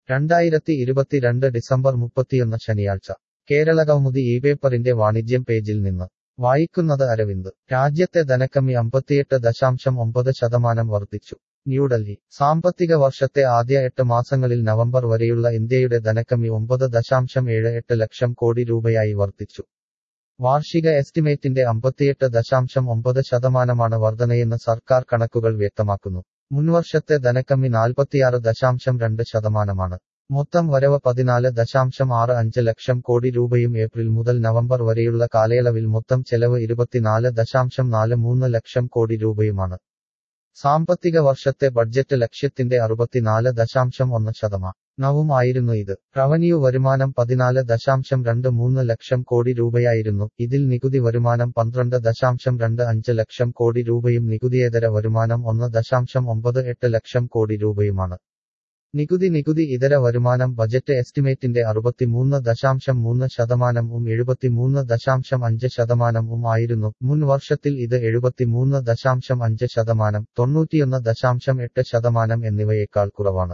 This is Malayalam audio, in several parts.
രണ്ടായിരത്തി ഇരുപത്തിരണ്ട് ഡിസംബർ മുപ്പത്തിയൊന്ന് ശനിയാഴ്ച കേരളകൗമുദി ഈ പേപ്പറിന്റെ വാണിജ്യം പേജിൽ നിന്ന് വായിക്കുന്നത് അരവിന്ദ് രാജ്യത്തെ ധനക്കമ്മി അമ്പത്തിയെട്ട് ദശാംശം ഒമ്പത് ശതമാനം വർദ്ധിച്ചു ന്യൂഡൽഹി സാമ്പത്തിക വർഷത്തെ ആദ്യ എട്ട് മാസങ്ങളിൽ നവംബർ വരെയുള്ള ഇന്ത്യയുടെ ധനക്കമ്മി ഒമ്പത് ദശാംശം ഏഴ് എട്ട് ലക്ഷം കോടി രൂപയായി വർദ്ധിച്ചു വാർഷിക എസ്റ്റിമേറ്റിന്റെ അമ്പത്തിയെട്ട് ദശാംശം ഒമ്പത് ശതമാനമാണ് വർധനയെന്ന് സർക്കാർ കണക്കുകൾ വ്യക്തമാക്കുന്നു മുൻവർഷത്തെ ധനക്കമ്മി നാൽപ്പത്തിയാറ് ദശാംശം രണ്ട് ശതമാനമാണ് മൊത്തം വരവ് പതിനാല് ദശാംശം ആറ് അഞ്ച് ലക്ഷം കോടി രൂപയും ഏപ്രിൽ മുതൽ നവംബർ വരെയുള്ള കാലയളവിൽ മൊത്തം ചെലവ് ഇരുപത്തിനാല് ദശാംശം നാല് മൂന്ന് ലക്ഷം കോടി രൂപയുമാണ് സാമ്പത്തിക വർഷത്തെ ബഡ്ജറ്റ് ലക്ഷ്യത്തിന്റെ അറുപത്തിനാല് ദശാംശം ഒന്ന് ശതമാനവും ആയിരുന്നു ഇത് റവന്യൂ വരുമാനം പതിനാല് ദശാംശം രണ്ട് മൂന്ന് ലക്ഷം കോടി രൂപയായിരുന്നു ഇതിൽ നികുതി വരുമാനം പന്ത്രണ്ട് ദശാംശം രണ്ട് അഞ്ച് ലക്ഷം കോടി രൂപയും നികുതിയേതര വരുമാനം ഒന്ന് ദശാംശം ഒമ്പത് എട്ട് ലക്ഷം കോടി രൂപയുമാണ് നികുതി നികുതി ഇതര വരുമാനം ബജറ്റ് എസ്റ്റിമേറ്റിന്റെ അറുപത്തിമൂന്ന് ദശാംശം മൂന്ന് ശതമാനവും എഴുപത്തിമൂന്ന് ദശാംശം അഞ്ച് ശതമാനവും ആയിരുന്നു മുൻ വർഷത്തിൽ ഇത് എഴുപത്തിമൂന്ന് ദശാംശം അഞ്ച് ശതമാനം തൊണ്ണൂറ്റിയൊന്ന് ദശാംശം എട്ട് ശതമാനം എന്നിവയേക്കാൾ കുറവാണ്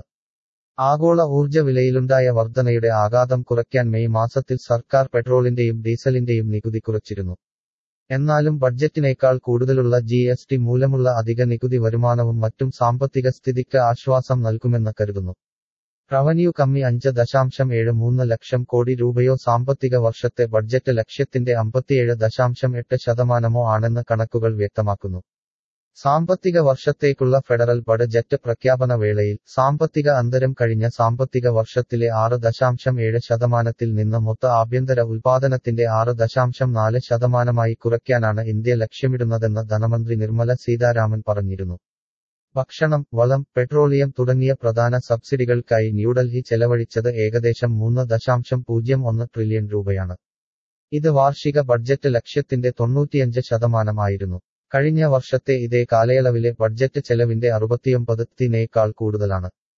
ആഗോള ഊർജ്ജ വിലയിലുണ്ടായ വർധനയുടെ ആഘാതം കുറയ്ക്കാൻ മെയ് മാസത്തിൽ സർക്കാർ പെട്രോളിന്റെയും ഡീസലിന്റെയും നികുതി കുറച്ചിരുന്നു എന്നാലും ബഡ്ജറ്റിനേക്കാൾ കൂടുതലുള്ള ജി എസ് ടി മൂലമുള്ള അധിക നികുതി വരുമാനവും മറ്റും സാമ്പത്തിക സ്ഥിതിക്ക് ആശ്വാസം നൽകുമെന്ന് കരുതുന്നു റവന്യൂ കമ്മി അഞ്ച് ദശാംശം ഏഴ് മൂന്ന് ലക്ഷം കോടി രൂപയോ സാമ്പത്തിക വർഷത്തെ ബഡ്ജറ്റ് ലക്ഷ്യത്തിന്റെ അമ്പത്തിയേഴ് ദശാംശം എട്ട് ശതമാനമോ ആണെന്ന് കണക്കുകൾ വ്യക്തമാക്കുന്നു സാമ്പത്തിക വർഷത്തേക്കുള്ള ഫെഡറൽ ബഡ്ജറ്റ് പ്രഖ്യാപന വേളയിൽ സാമ്പത്തിക അന്തരം കഴിഞ്ഞ സാമ്പത്തിക വർഷത്തിലെ ആറ് ദശാംശം ഏഴ് ശതമാനത്തിൽ നിന്ന് മൊത്ത ആഭ്യന്തര ഉൽപാദനത്തിന്റെ ആറ് ദശാംശം നാല് ശതമാനമായി കുറയ്ക്കാനാണ് ഇന്ത്യ ലക്ഷ്യമിടുന്നതെന്ന് ധനമന്ത്രി നിർമ്മല സീതാരാമൻ പറഞ്ഞിരുന്നു ഭക്ഷണം വളം പെട്രോളിയം തുടങ്ങിയ പ്രധാന സബ്സിഡികൾക്കായി ന്യൂഡൽഹി ചെലവഴിച്ചത് ഏകദേശം മൂന്ന് ദശാംശം പൂജ്യം ഒന്ന് ട്രില്യൺ രൂപയാണ് ഇത് വാർഷിക ബഡ്ജറ്റ് ലക്ഷ്യത്തിന്റെ തൊണ്ണൂറ്റിയഞ്ച് ശതമാനമായിരുന്നു കഴിഞ്ഞ വർഷത്തെ ഇതേ കാലയളവിലെ ബഡ്ജറ്റ് ചെലവിന്റെ അറുപത്തിയൊമ്പത് ത്തിനേക്കാൾ കൂടുതലാണ്